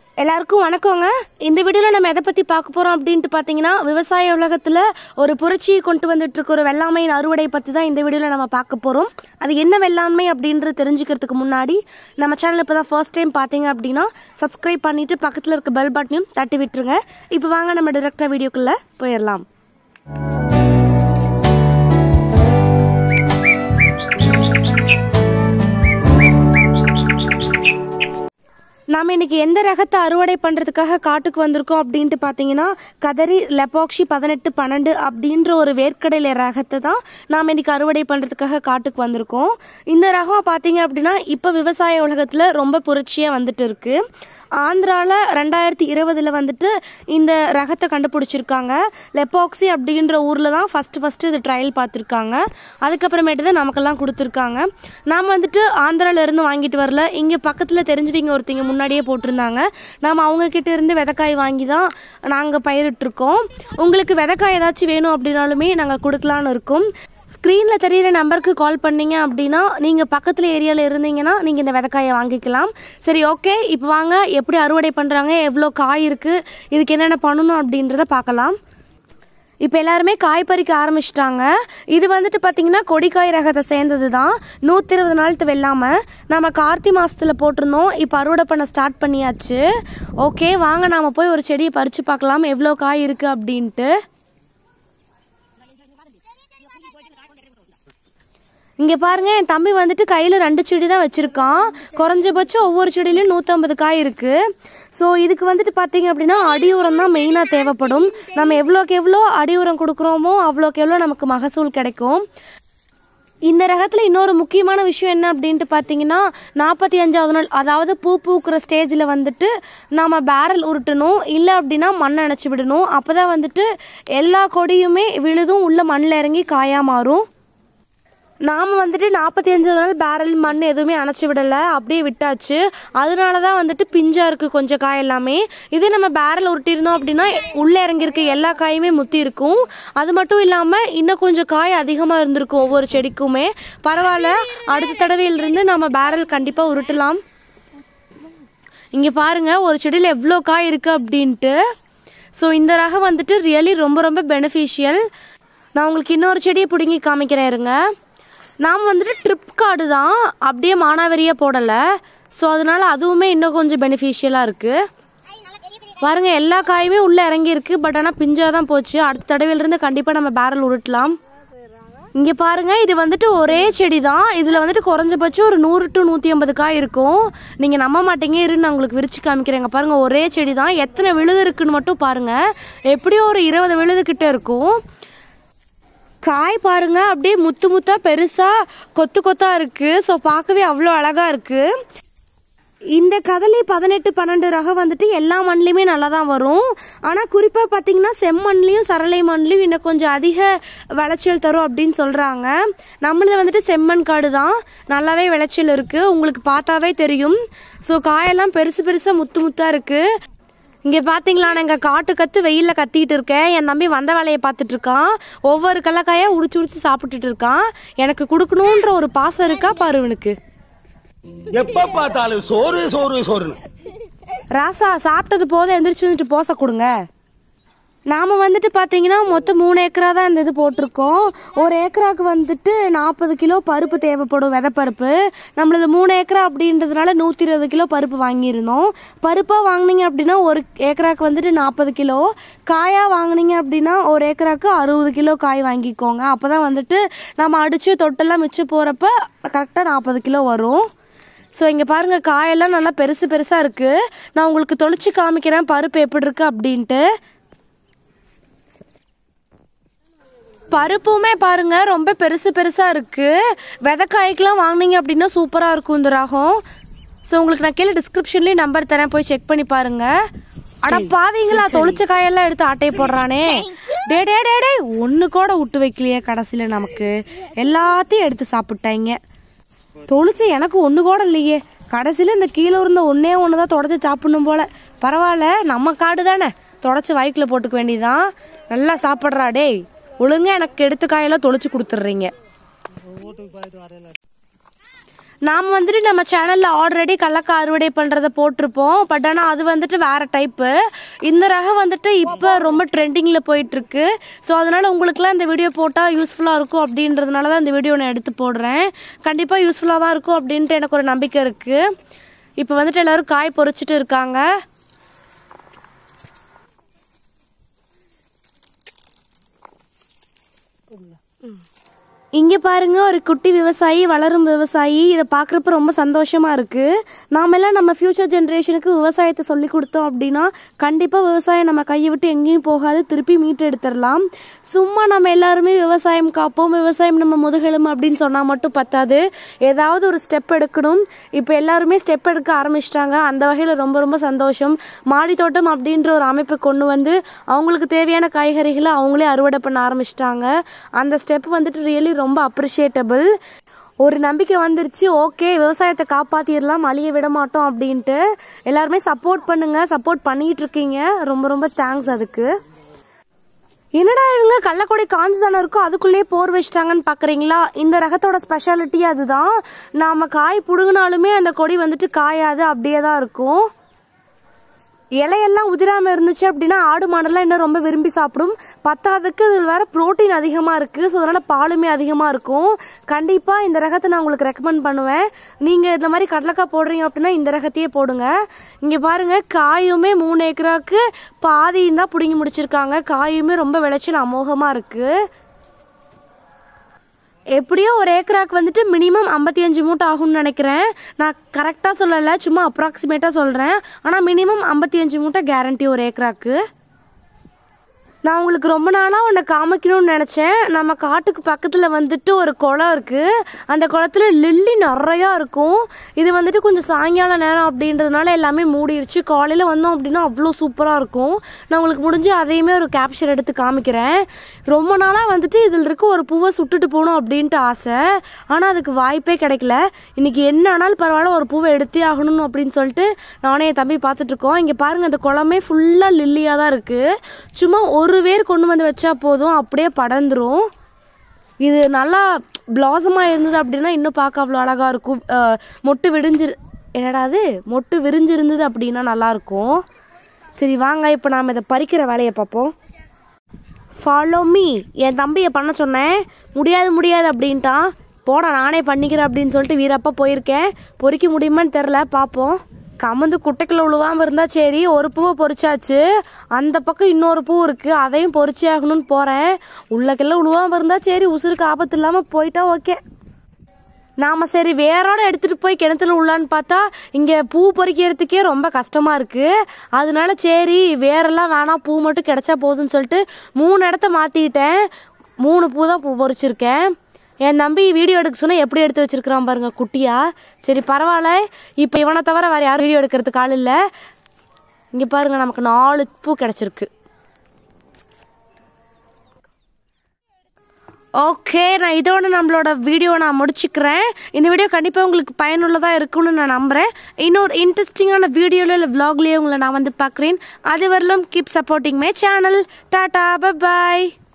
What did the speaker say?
எல்லாருக்கும் வணக்கங்க இந்த வீடியோல நம்ம எதை பத்தி பார்க்க போறோம் அப்படின்ட்டு பாத்தீங்கன்னா விவசாய உலகத்துல ஒரு புரட்சியை கொண்டு வந்துட்டு இருக்க ஒரு வெள்ளாமையின் அறுவடை பத்தி தான் இந்த வீடியோல நம்ம பார்க்க போறோம் அது என்ன வெள்ளாண்மை அப்படின்றது தெரிஞ்சுக்கிறதுக்கு முன்னாடி நம்ம சேனல் இப்பதான் ஃபர்ஸ்ட் டைம் பாத்தீங்க அப்படின்னா சப்ஸ்கிரைப் பண்ணிட்டு பக்கத்துல இருக்க பெல் பட்டனையும் தட்டி விட்டுருங்க இப்போ வாங்க நம்ம டிரெக்டா வீடியோக்குள்ள போயிடலாம் நாம இன்னைக்கு எந்த ரகத்தை அறுவடை பண்றதுக்காக காட்டுக்கு வந்திருக்கோம் அப்படின்ட்டு பாத்தீங்கன்னா கதரி லெபாக்ஷி பதினெட்டு பன்னெண்டு அப்படின்ற ஒரு வேர்க்கடலை ரகத்தை தான் நாம இன்னைக்கு அறுவடை பண்றதுக்காக காட்டுக்கு வந்திருக்கோம் இந்த ரகம் பாத்தீங்க அப்படின்னா இப்ப விவசாய உலகத்துல ரொம்ப புரட்சியா வந்துட்டு இருக்கு ஆந்திரால ரெண்டாயிரத்தி இருபதுல வந்துட்டு இந்த ரகத்தை கண்டுபிடிச்சிருக்காங்க லெபாக்சி அப்படின்ற ஊர்ல தான் ஃபர்ஸ்ட் ஃபர்ஸ்ட் இது ட்ரையல் பார்த்துருக்காங்க அதுக்கப்புறமேட்டு தான் நமக்கெல்லாம் கொடுத்துருக்காங்க நாம் வந்துட்டு ஆந்திரால இருந்து வாங்கிட்டு வரல இங்க பக்கத்துல தெரிஞ்சவங்க ஒருத்தங்க முன்னாடியே போட்டிருந்தாங்க நாம அவங்க கிட்ட இருந்து விதைக்காய் வாங்கி தான் நாங்க பயிரிட்டிருக்கோம் உங்களுக்கு விதைக்காய் ஏதாச்சும் வேணும் அப்படின்னாலுமே நாங்க கொடுக்கலான்னு இருக்கோம் ஸ்க்ரீன்ல தெரியிற நம்பருக்கு கால் பண்ணீங்க அப்படின்னா நீங்க பக்கத்துல ஏரியால இருந்தீங்கன்னா நீங்க இந்த விதைக்காயை வாங்கிக்கலாம் சரி ஓகே இப்போ வாங்க எப்படி அறுவடை பண்றாங்க எவ்வளோ காய் இருக்கு இதுக்கு என்னென்ன பண்ணணும் அப்படின்றத பார்க்கலாம் இப்போ எல்லாருமே காய் பறிக்க ஆரம்பிச்சிட்டாங்க இது வந்துட்டு பார்த்தீங்கன்னா கொடிக்காய் ரகத்தை சேர்ந்தது தான் நூற்றி இருபது நாள் வெள்ளாம நம்ம கார்த்தி மாசத்துல போட்டிருந்தோம் இப்போ அறுவடை பண்ண ஸ்டார்ட் பண்ணியாச்சு ஓகே வாங்க நாம போய் ஒரு செடியை பறிச்சு பார்க்கலாம் எவ்வளோ காய் இருக்கு அப்படின்ட்டு இங்க பாருங்க என் தம்பி வந்துட்டு கையில ரெண்டு செடி தான் வச்சிருக்கான் குறைஞ்சபட்சம் ஒவ்வொரு செடியிலும் நூற்றம்பது காய் இருக்கு ஸோ இதுக்கு வந்துட்டு பார்த்தீங்க அப்படின்னா அடி உரம் தான் மெயினாக தேவைப்படும் நம்ம எவ்வளோக்கு எவ்வளோ அடி உரம் கொடுக்குறோமோ அவ்வளோக்கு எவ்வளோ நமக்கு மகசூல் கிடைக்கும் இந்த ரகத்தில் இன்னொரு முக்கியமான விஷயம் என்ன அப்படின்ட்டு பார்த்தீங்கன்னா நாற்பத்தி அஞ்சாவது நாள் அதாவது பூ பூக்கிற ஸ்டேஜில் வந்துட்டு நாம் பேரல் உருட்டணும் இல்லை அப்படின்னா மண்ணை அணைச்சி விடணும் அப்போ தான் வந்துட்டு எல்லா கொடியுமே விழுதும் உள்ள மண்ணில் இறங்கி காயாக மாறும் நாம் வந்துட்டு நாற்பத்தி அஞ்சு நாள் பேரல் மண் எதுவுமே அணைச்சி விடலை அப்படியே விட்டாச்சு அதனால தான் வந்துட்டு பிஞ்சா இருக்குது கொஞ்சம் காய் எல்லாமே இதே நம்ம பேரல் உருட்டியிருந்தோம் அப்படின்னா உள்ளே இறங்கியிருக்க எல்லா காயுமே முத்தி இருக்கும் அது மட்டும் இல்லாமல் இன்னும் கொஞ்சம் காய் அதிகமாக இருந்திருக்கும் ஒவ்வொரு செடிக்குமே பரவாயில்ல அடுத்த தடவையிலிருந்து நம்ம பேரல் கண்டிப்பாக உருட்டலாம் இங்கே பாருங்க ஒரு செடியில் எவ்வளோ காய் இருக்குது அப்படின்ட்டு ஸோ இந்த ரகம் வந்துட்டு ரியலி ரொம்ப ரொம்ப பெனிஃபிஷியல் நான் உங்களுக்கு இன்னொரு செடியை பிடுங்கி காமிக்கிறேன் இருங்க நாம் வந்துட்டு ட்ரிப் கார்டு தான் அப்படியே மானாவரியாக போடலை ஸோ அதனால அதுவுமே இன்னும் கொஞ்சம் பெனிஃபிஷியலாக இருக்குது பாருங்க எல்லா காயுமே உள்ளே இறங்கியிருக்கு பட் ஆனால் பிஞ்சாக தான் போச்சு அடுத்த தடவையிலிருந்து கண்டிப்பாக நம்ம பேரல் உருட்டலாம் இங்கே பாருங்க இது வந்துட்டு ஒரே செடி தான் இதில் வந்துட்டு குறைஞ்சபட்சம் ஒரு நூறு டு நூற்றி ஐம்பது காய் இருக்கும் நீங்கள் நம்ப மாட்டீங்க இரு நான் உங்களுக்கு விரிச்சு காமிக்கிறேங்க பாருங்க ஒரே செடி தான் எத்தனை விழுது இருக்குன்னு மட்டும் பாருங்க எப்படியும் ஒரு இருபது விழுது கிட்ட இருக்கும் காய் பாருங்க அப்படியே முத்து முத்தா பெருசா கொத்து கொத்தா இருக்கு ஸோ பார்க்கவே அவ்வளோ அழகா இருக்கு இந்த கதலி பதினெட்டு பன்னெண்டு ரகம் வந்துட்டு எல்லா மண்ணுலையுமே நல்லா தான் வரும் ஆனால் குறிப்பாக பார்த்தீங்கன்னா செம்மண்லையும் சரளை மண்லையும் இன்னும் கொஞ்சம் அதிக விளைச்சல் தரும் அப்படின்னு சொல்கிறாங்க நம்மளது வந்துட்டு செம்மண் காடு தான் நல்லாவே விளைச்சல் இருக்குது உங்களுக்கு பார்த்தாவே தெரியும் ஸோ காயெல்லாம் பெருசு பெருசாக முத்து முத்தாக இருக்குது இங்கே பார்த்தீங்களா நான் இங்கே காட்டு கத்து வெயிலில் கத்திட்டு இருக்கேன் என் தம்பி வந்த வேலையை பார்த்துட்டு இருக்கான் ஒவ்வொரு கடலக்காயாக உடிச்சு உடிச்சு சாப்பிட்டுட்டு இருக்கான் எனக்கு கொடுக்கணுன்ற ஒரு பாசம் இருக்கா பாரு இவனுக்கு எப்ப பார்த்தாலும் சோறு சோறு சோறுன்னு ராசா சாப்பிட்டது போதும் எந்திரிச்சு வந்துட்டு போச கொடுங்க நாம் வந்துட்டு பார்த்தீங்கன்னா மொத்தம் மூணு ஏக்கரா தான் இந்த இது போட்டிருக்கோம் ஒரு ஏக்கராக்கு வந்துட்டு நாற்பது கிலோ பருப்பு தேவைப்படும் விதைப்பருப்பு நம்மளது மூணு ஏக்கரா அப்படின்றதுனால நூற்றி இருபது கிலோ பருப்பு வாங்கியிருந்தோம் பருப்பாக வாங்கினீங்க அப்படின்னா ஒரு ஏக்கராக்கு வந்துட்டு நாற்பது கிலோ காயாக வாங்கினீங்க அப்படின்னா ஒரு ஏக்கராக்கு அறுபது கிலோ காய் வாங்கிக்கோங்க அப்போ தான் வந்துட்டு நம்ம அடித்து தொட்டெல்லாம் மிச்சம் போகிறப்ப கரெக்டாக நாற்பது கிலோ வரும் ஸோ இங்கே பாருங்கள் காயெல்லாம் நல்லா பெருசு பெருசாக இருக்குது நான் உங்களுக்கு தொளிச்சு காமிக்கிறேன் பருப்பு எப்படி இருக்கு அப்படின்ட்டு பருப்புமே பாருங்க ரொம்ப பெருசு பெருசாக இருக்குது விதைக்காய்க்கெலாம் வாங்கினீங்க அப்படின்னா சூப்பராக இருக்கும் இந்த ரகம் ஸோ உங்களுக்கு நான் கீழே டிஸ்கிரிப்ஷன்லேயும் நம்பர் தரேன் போய் செக் பண்ணி பாருங்க அட பாவீங்களா தொளிச்ச காயெல்லாம் எடுத்து ஆட்டையை போடுறானே டே டே டே டே ஒன்று கூட விட்டு வைக்கலையே கடைசியில் நமக்கு எல்லாத்தையும் எடுத்து சாப்பிட்டாங்க தொளிச்சு எனக்கு ஒன்று கூட இல்லையே கடைசியில் இந்த கீழே இருந்த ஒன்றே ஒன்று தான் தொடச்சி சாப்பிடணும் போல பரவாயில்ல நம்ம காடு தானே தொடச்சி வயிற்றுல போட்டுக்க வேண்டியதான் நல்லா சாப்பிட்றா டேய் ஒழுங்கா எனக்கு எடுத்து காயெல்லாம் தொளிச்சு கொடுத்துட்றீங்க நாம் வந்துட்டு நம்ம சேனலில் ஆல்ரெடி கடலக்காய் அறுவடை பண்ணுறத போட்டிருப்போம் பட் ஆனால் அது வந்துட்டு வேறு டைப்பு இந்த ரகம் வந்துட்டு இப்போ ரொம்ப ட்ரெண்டிங்கில் போயிட்டுருக்கு ஸோ அதனால் உங்களுக்குலாம் இந்த வீடியோ போட்டால் யூஸ்ஃபுல்லாக இருக்கும் அப்படின்றதுனால தான் இந்த வீடியோ நான் எடுத்து போடுறேன் கண்டிப்பாக யூஸ்ஃபுல்லாக தான் இருக்கும் அப்படின்ட்டு எனக்கு ஒரு நம்பிக்கை இருக்குது இப்போ வந்துட்டு எல்லோரும் காய் பொறிச்சிட்டு இருக்காங்க இங்கே பாருங்க ஒரு குட்டி விவசாயி வளரும் விவசாயி இதை பார்க்குறப்ப ரொம்ப சந்தோஷமா இருக்கு நாமெல்லாம் நம்ம ஃபியூச்சர் ஜென்ரேஷனுக்கு விவசாயத்தை சொல்லி கொடுத்தோம் அப்படின்னா கண்டிப்பாக விவசாயம் நம்ம கையை விட்டு எங்கேயும் போகாது திருப்பி மீட்டு எடுத்துடலாம் சும்மா நம்ம எல்லாருமே விவசாயம் காப்போம் விவசாயம் நம்ம முதுகெலும்பு அப்படின்னு சொன்னால் மட்டும் பத்தாது ஏதாவது ஒரு ஸ்டெப் எடுக்கணும் இப்போ எல்லாருமே ஸ்டெப் எடுக்க ஆரம்பிச்சிட்டாங்க அந்த வகையில் ரொம்ப ரொம்ப சந்தோஷம் மாடி தோட்டம் அப்படின்ற ஒரு அமைப்பை கொண்டு வந்து அவங்களுக்கு தேவையான காய்கறிகளை அவங்களே அறுவடை பண்ண ஆரம்பிச்சிட்டாங்க அந்த ஸ்டெப் வந்துட்டு ரியலி ரொம்ப அப்ரிஷியேட்டபிள் ஒரு நம்பிக்கை வந்துருச்சு ஓகே விவசாயத்தை காப்பாற்றிடலாம் அழிய விட மாட்டோம் அப்படின்ட்டு எல்லாருமே சப்போர்ட் பண்ணுங்க சப்போர்ட் பண்ணிட்டு இருக்கீங்க ரொம்ப ரொம்ப தேங்க்ஸ் அதுக்கு என்னடா இவங்க கள்ளக்கொடி காஞ்சு தானே இருக்கும் அதுக்குள்ளேயே போர் வச்சிட்டாங்கன்னு பார்க்குறீங்களா இந்த ரகத்தோட ஸ்பெஷாலிட்டி அதுதான் நாம் காய் பிடுங்கினாலுமே அந்த கொடி வந்துட்டு காயாது அப்படியே தான் இருக்கும் இலையெல்லாம் உதிராமல் இருந்துச்சு அப்படின்னா ஆடு மாடெல்லாம் இன்னும் ரொம்ப விரும்பி சாப்பிடும் பத்தாவதுக்கு இதில் வேற புரோட்டீன் அதிகமாக இருக்குது ஸோ அதனால் பாலுமே அதிகமாக இருக்கும் கண்டிப்பாக இந்த ரகத்தை நான் உங்களுக்கு ரெக்கமெண்ட் பண்ணுவேன் நீங்கள் இந்த மாதிரி கடலைக்காய் போடுறீங்க அப்படின்னா இந்த ரகத்தையே போடுங்க இங்கே பாருங்கள் காயுமே மூணு ஏக்கராவுக்கு பாதியும் தான் பிடுங்கி முடிச்சிருக்காங்க காயுமே ரொம்ப விளைச்சல் அமோகமாக இருக்குது எப்படியோ ஒரு ஏக்கராக்கு வந்துட்டு மினிமம் ஐம்பத்தி அஞ்சு மூட்டை ஆகும்னு நினைக்கிறேன் நான் கரெக்டாக சொல்லலை சும்மா அப்ராக்சிமேட்டாக சொல்கிறேன் ஆனால் மினிமம் ஐம்பத்தி அஞ்சு மூட்டை கேரண்டி ஒரு ஏக்கராக்கு நான் உங்களுக்கு ரொம்ப நாளாக ஒன்று காமிக்கணும்னு நினச்சேன் நம்ம காட்டுக்கு பக்கத்தில் வந்துட்டு ஒரு குளம் இருக்குது அந்த குளத்துல லில்லி நிறையா இருக்கும் இது வந்துட்டு கொஞ்சம் சாயங்கால நேரம் அப்படின்றதுனால எல்லாமே மூடிடுச்சு காலையில் வந்தோம் அப்படின்னா அவ்வளோ சூப்பராக இருக்கும் நான் உங்களுக்கு முடிஞ்சு அதையுமே ஒரு கேப்சர் எடுத்து காமிக்கிறேன் ரொம்ப நாளாக வந்துட்டு இதில் இருக்க ஒரு பூவை சுட்டுட்டு போகணும் அப்படின்ட்டு ஆசை ஆனால் அதுக்கு வாய்ப்பே கிடைக்கல இன்னைக்கு என்ன ஆனாலும் பரவாயில்ல ஒரு பூவை எடுத்தே ஆகணும் அப்படின்னு சொல்லிட்டு நானே என் தம்பி பார்த்துட்டு இருக்கோம் இங்கே பாருங்க அந்த குளமே ஃபுல்லாக லில்லியாக தான் இருக்குது சும்மா ஒரு வேர் கொண்டு வந்து வச்சா போதும் அப்படியே படர்ந்துரும் இது நல்லா பிளாசமாக இருந்தது அப்படின்னா இன்னும் பார்க்க அவ்வளோ அழகாக இருக்கும் அஹ், மொட்டு விடிஞ்சிரு என்னடா அது மொட்டு விரிஞ்சிருந்தது அப்படின்னா நல்லாயிருக்கும் சரி வாங்க இப்போ நாம் இதை பறிக்கிற வேலையை பார்ப்போம் ஃபாலோ மீ என் தம்பியை பண்ண சொன்னேன் முடியாது முடியாது அப்படின்ட்டான் போடா நானே பண்ணிக்கிறேன் அப்படின்னு சொல்லிட்டு வீரப்பா போயிருக்கேன் பொறிக்க முடியுமான்னு தெரில பார்ப்போம் கமந்து குட்டைக்குள்ள உழுவாமல் இருந்தா சரி ஒரு பூவை பொறிச்சாச்சு அந்த பக்கம் இன்னொரு பூ இருக்கு அதையும் பொறிச்சே ஆகணும்னு போறேன் உள்ளக்கெல்லாம் உழுவாமல் இருந்தா சரி உசுருக்கு ஆபத்து இல்லாமல் போயிட்டா ஓகே நாம சரி வேரோட எடுத்துட்டு போய் கிணத்துல உள்ளான்னு பார்த்தா இங்க பூ பறிக்கிறதுக்கே ரொம்ப கஷ்டமா இருக்கு அதனால சரி வேரெல்லாம் வேணாம் பூ மட்டும் கிடைச்சா போதும்னு சொல்லிட்டு மூணு இடத்த மாத்திக்கிட்டேன் மூணு பூ தான் பூ பறிச்சிருக்கேன் என் தம்பி வீடியோ எடுக்க சொன்னா எப்படி எடுத்து வச்சிருக்கிறான் பாருங்க குட்டியா சரி பரவாயில்ல இப்போ இவனை தவிர வேற யாரும் வீடியோ எடுக்கிறதுக்கு ஆள் இல்லை இங்க பாருங்க நமக்கு நாலு பூ கிடைச்சிருக்கு ஓகே நான் இதோட நம்மளோட வீடியோ நான் முடிச்சுக்கிறேன் இந்த வீடியோ கண்டிப்பாக உங்களுக்கு பயனுள்ளதாக இருக்கும்னு நான் நம்புகிறேன் இன்னொரு இன்ட்ரெஸ்டிங்கான வீடியோவில் இல்லை vlogலயே உங்களை நான் வந்து பார்க்குறேன் அது வரலும் keep supporting my channel tata bye